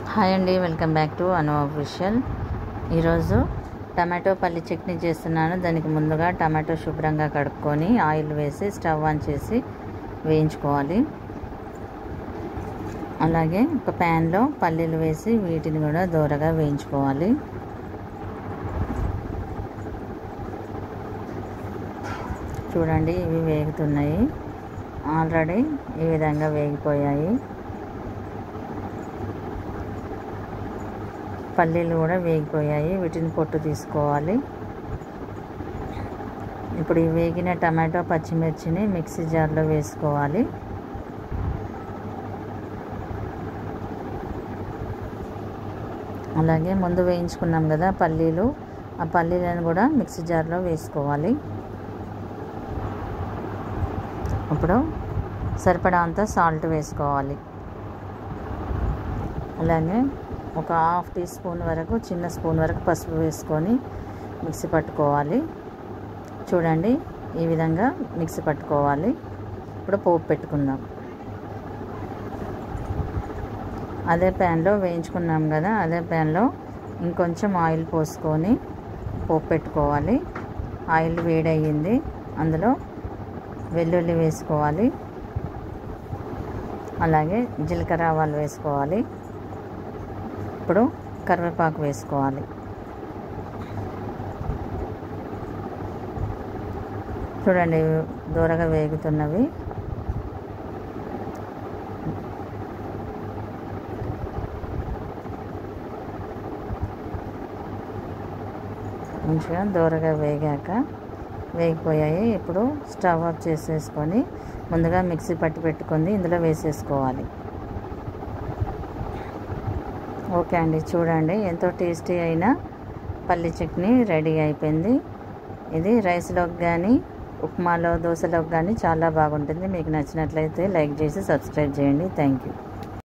hi అండి welcome back to Anu official ఈరోజు tomato పల్లి చట్నీ చేస్తున్నాను దానికి ముందుగా టమాటో శుభ్రంగా కడుక్కొని ఆయిల్ వేసి స్టవ్ ఆన్ చేసి వేయించుకోవాలి అలాగే ఒక ప్యాన్లో పల్లీలు వేసి వీటిని కూడా దూరగా వేయించుకోవాలి చూడండి ఇవి వేగుతున్నాయి ఆల్రెడీ ఈ విధంగా వేగిపోయాయి పల్లీలు కూడా వేగిపోయాయి వీటిని పొట్టు తీసుకోవాలి ఇప్పుడు ఈ వేగిన టమాటో పచ్చిమిర్చిని మిక్సీ జార్లో వేసుకోవాలి అలాగే ముందు వేయించుకున్నాం కదా పల్లీలు ఆ పల్లీలను కూడా మిక్సీ జార్లో వేసుకోవాలి ఇప్పుడు సరిపడా అంత సాల్ట్ వేసుకోవాలి అలాగే ఒక హాఫ్ టీ స్పూన్ వరకు చిన్న స్పూన్ వరకు పసుపు వేసుకొని మిక్సీ పట్టుకోవాలి చూడండి ఈ విధంగా మిక్సీ పట్టుకోవాలి ఇప్పుడు పోపు పెట్టుకుందాం అదే ప్యాన్లో వేయించుకున్నాం కదా అదే ప్యాన్లో ఇంకొంచెం ఆయిల్ పోసుకొని పోపు పెట్టుకోవాలి ఆయిల్ వేడయ్యింది అందులో వెల్లుల్లి వేసుకోవాలి అలాగే జీలకర్ర ఆవాలు వేసుకోవాలి ఇప్పుడు కరివేపాకు వేసుకోవాలి చూడండి దూరగా వేగుతున్నవి మంచిగా దూరగా వేగాక వేగిపోయాయి ఇప్పుడు స్టవ్ ఆఫ్ చేసేసుకొని ముందుగా మిక్సీ పట్టి పెట్టుకుంది ఇందులో వేసేసుకోవాలి ఓకే అండి చూడండి ఎంతో టేస్టీ అయిన పల్లి చట్నీ రెడీ అయిపోయింది ఇది రైస్లోకి కానీ ఉప్మాలో దోశలోకి కానీ చాలా బాగుంటుంది మీకు నచ్చినట్లయితే లైక్ చేసి సబ్స్క్రైబ్ చేయండి థ్యాంక్ యూ